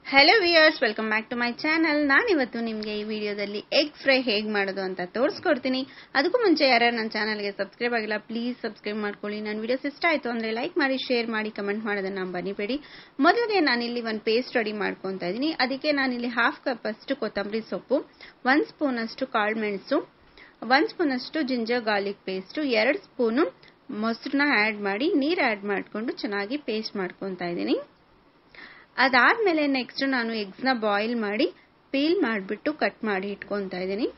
hello viewers welcome back to my channel ನಾನಿವತ್ತು ನಿಮಗೆ ಈ ವಿಡಿಯೋದಲ್ಲಿ ಎಗ್ ಫ್ರೈ ಹೇಗೆ ಮಾಡೋದು ಅಂತ ತೋರಿಸ್ಕೊಡ್ತೀನಿ ಅದಕ್ಕೂ ಮುಂಚೆ ಯಾರ್ಯಾರು ನನ್ನ ಚಾನಲ್ಗೆ ಸಬ್ಸ್ಕ್ರೈಬ್ ಆಗಿಲ್ಲ ಪ್ಲೀಸ್ ಸಬ್ಸ್ಕ್ರೈಬ್ ಮಾಡ್ಕೊಳ್ಳಿ ನನ್ನ ವಿಡಿಯೋಸ್ ಇಷ್ಟ ಆಯಿತು ಅಂದರೆ ಲೈಕ್ ಮಾಡಿ ಶೇರ್ ಮಾಡಿ ಕಮೆಂಟ್ ಮಾಡೋದನ್ನ ಬನ್ನಿಬೇಡಿ ಮೊದಲಿಗೆ ನಾನಿಲ್ಲಿ ಒಂದು ಪೇಸ್ಟ್ ರೆಡಿ ಮಾಡ್ಕೊತಾ ಇದ್ದೀನಿ ಅದಕ್ಕೆ ನಾನಿಲ್ಲಿ ಹಾಫ್ ಕಪ್ ಅಷ್ಟು ಕೊತ್ತಂಬರಿ ಸೊಪ್ಪು ಒಂದು ಸ್ಪೂನ್ ಅಷ್ಟು ಕಾಳು ಮೆಣಸು ಒಂದು ಸ್ಪೂನ್ ಅಷ್ಟು ಜಿಂಜರ್ ಗಾರ್ಲಿಕ್ ಪೇಸ್ಟು ಎರಡು ಸ್ಪೂನು ಮೊಸರನ್ನ ಆ್ಯಡ್ ಮಾಡಿ ನೀರು ಆ್ಯಡ್ ಮಾಡಿಕೊಂಡು ಚೆನ್ನಾಗಿ ಪೇಸ್ಟ್ ಮಾಡ್ಕೊತಾ ಇದ್ದೀನಿ ಅದಾದಮೇಲೆ ನೆಕ್ಸ್ಟ್ ನಾನು ಎಗ್ಸ್ನ ಬಾಯ್ಲ್ ಮಾಡಿ ಪೀಲ್ ಮಾಡಿಬಿಟ್ಟು ಕಟ್ ಮಾಡಿ ಇಟ್ಕೊತಾ ಇದ್ದೀನಿ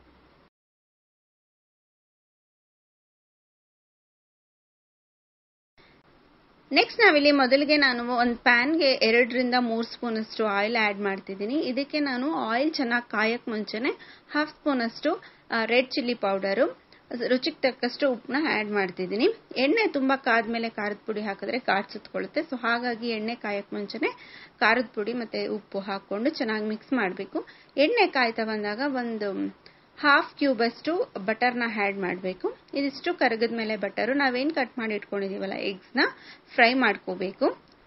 ನೆಕ್ಸ್ಟ್ ನಾವಿಲ್ಲಿ ಮೊದಲಿಗೆ ನಾನು ಒಂದು ಪ್ಯಾನ್ಗೆ ಎರಡರಿಂದ ಮೂರು ಸ್ಪೂನ್ ಅಷ್ಟು ಆಯಿಲ್ ಆ್ಯಡ್ ಮಾಡ್ತಿದ್ದೀನಿ ಇದಕ್ಕೆ ನಾನು ಆಯಿಲ್ ಚೆನ್ನಾಗಿ ಕಾಯಕ್ಕೆ ಮುಂಚೆನೆ ಹಾಫ್ ಸ್ಪೂನ್ ಅಷ್ಟು ರೆಡ್ ಚಿಲ್ಲಿ ಪೌಡರು ರುಚಿಗೆ ತಕ್ಕಷ್ಟು ಉಪ್ಪನ್ನ ಆ್ಯಡ್ ಮಾಡ್ತಿದ್ದೀನಿ ಎಣ್ಣೆ ತುಂಬ ಕಾದ್ಮೇಲೆ ಖಾರದ ಪುಡಿ ಹಾಕಿದ್ರೆ ಖಾರ ಸುತ್ಕೊಳ್ಳುತ್ತೆ ಸೊ ಹಾಗಾಗಿ ಎಣ್ಣೆ ಕಾಯಕ್ಕೆ ಮುಂಚೆನೆ ಖಾರದ ಪುಡಿ ಮತ್ತು ಉಪ್ಪು ಹಾಕ್ಕೊಂಡು ಚೆನ್ನಾಗಿ ಮಿಕ್ಸ್ ಮಾಡಬೇಕು ಎಣ್ಣೆ ಕಾಯ್ತಾ ಬಂದಾಗ ಒಂದು ಹಾಫ್ ಕ್ಯೂಬ್ ಅಷ್ಟು ಬಟರ್ನ ಆ್ಯಡ್ ಮಾಡಬೇಕು ಇದಿಷ್ಟು ಕರಗದ ಮೇಲೆ ಬಟರು ನಾವೇನು ಕಟ್ ಮಾಡಿ ಇಟ್ಕೊಂಡಿದ್ದೀವಲ್ಲ ಎಗ್ಸ್ನ ಫ್ರೈ ಮಾಡ್ಕೋಬೇಕು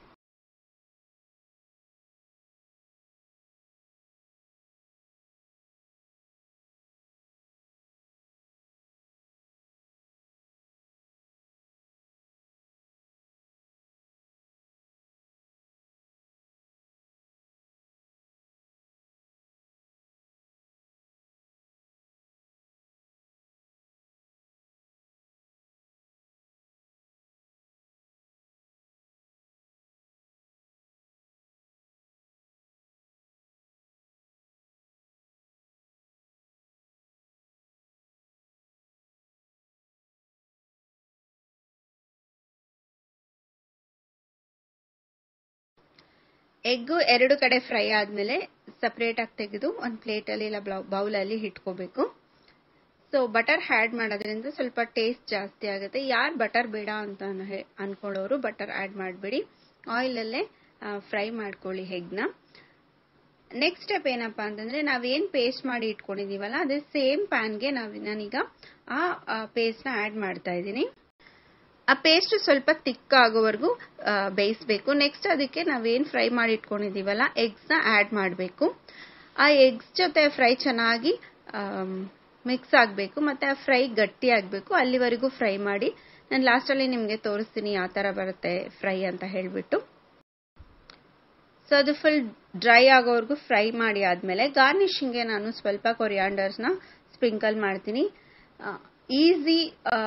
ಎಗ್ಗು ಎರಡು ಕಡೆ ಫ್ರೈ ಆದಮೇಲೆ ಸಪ್ರೇಟಾಗಿ ತೆಗೆದು ಒಂದು ಪ್ಲೇಟಲ್ಲಿ ಇಲ್ಲ ಬೌಲಲ್ಲಿ ಇಟ್ಕೋಬೇಕು ಸೊ ಬಟರ್ ಆ್ಯಡ್ ಮಾಡೋದ್ರಿಂದ ಸ್ವಲ್ಪ ಟೇಸ್ಟ್ ಜಾಸ್ತಿ ಆಗುತ್ತೆ ಯಾರು ಬಟರ್ ಬೇಡ ಅಂತ ಅನ್ಕೊಳ್ಳೋರು ಬಟರ್ ಆ್ಯಡ್ ಮಾಡಬೇಡಿ ಆಯಿಲಲ್ಲೇ ಫ್ರೈ ಮಾಡ್ಕೊಳ್ಳಿ ಎಗ್ನ ನೆಕ್ಸ್ಟ್ ಸ್ಟೆಪ್ ಏನಪ್ಪ ಅಂತಂದರೆ ನಾವೇನು ಪೇಸ್ಟ್ ಮಾಡಿ ಇಟ್ಕೊಂಡಿದ್ದೀವಲ್ಲ ಅದೇ ಸೇಮ್ ಪ್ಯಾನ್ಗೆ ನಾವು ನಾನೀಗ ಆ ಪೇಸ್ಟ್ನ ಆ್ಯಡ್ ಮಾಡ್ತಾ ಇದ್ದೀನಿ ಆ ಪೇಸ್ಟ್ ಸ್ವಲ್ಪ ತಿಕ್ ಆಗೋವರೆಗೂ ಬೇಯಿಸಬೇಕು ನೆಕ್ಸ್ಟ್ ಅದಕ್ಕೆ ನಾವೇನು ಫ್ರೈ ಮಾಡಿ ಇಟ್ಕೊಂಡಿದ್ದೀವಲ್ಲ ಎಗ್ಸ್ನ ಆ್ಯಡ್ ಮಾಡಬೇಕು ಆ ಎಗ್ಸ್ ಜೊತೆ ಫ್ರೈ ಚೆನ್ನಾಗಿ ಮಿಕ್ಸ್ ಆಗಬೇಕು ಮತ್ತು ಆ ಫ್ರೈ ಗಟ್ಟಿ ಆಗಬೇಕು ಅಲ್ಲಿವರೆಗೂ ಫ್ರೈ ಮಾಡಿ ನಾನು ಲಾಸ್ಟಲ್ಲಿ ನಿಮಗೆ ತೋರಿಸ್ತೀನಿ ಯಾವ ಥರ ಬರುತ್ತೆ ಫ್ರೈ ಅಂತ ಹೇಳಿಬಿಟ್ಟು ಸೊ ಅದು ಫುಲ್ ಡ್ರೈ ಆಗೋವರೆಗೂ ಫ್ರೈ ಮಾಡಿ ಆದಮೇಲೆ ಗಾರ್ನಿಶಿಂಗ್ಗೆ ನಾನು ಸ್ವಲ್ಪ ಕೊರಿಯಾಂಡರ್ಸ್ನ ಸ್ಪ್ರಿಂಕಲ್ ಮಾಡ್ತೀನಿ ಈಸಿ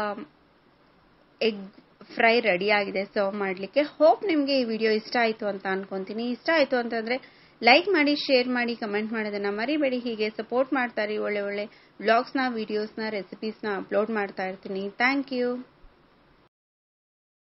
ಎಗ್ ಫ್ರೈ ರೆಡಿ ಆಗಿದೆ ಸರ್ವ್ ಮಾಡಲಿಕ್ಕೆ ಹೋಪ್ ನಿಮಗೆ ಈ ವಿಡಿಯೋ ಇಷ್ಟ ಆಯಿತು ಅಂತ ಅನ್ಕೊಂತೀನಿ ಇಷ್ಟ ಆಯಿತು ಅಂತಂದರೆ ಲೈಕ್ ಮಾಡಿ ಶೇರ್ ಮಾಡಿ ಕಮೆಂಟ್ ಮಾಡೋದನ್ನ ಮರಿಬೇಡಿ ಹೀಗೆ ಸಪೋರ್ಟ್ ಮಾಡ್ತಾರೆ ಒಳ್ಳೆ ಒಳ್ಳೆ ವ್ಲಾಗ್ಸ್ನ ವೀಡಿಯೋಸ್ನ ರೆಸಿಪೀಸ್ನ ಅಪ್ಲೋಡ್ ಮಾಡ್ತಾ ಇರ್ತೀನಿ ಥ್ಯಾಂಕ್ ಯು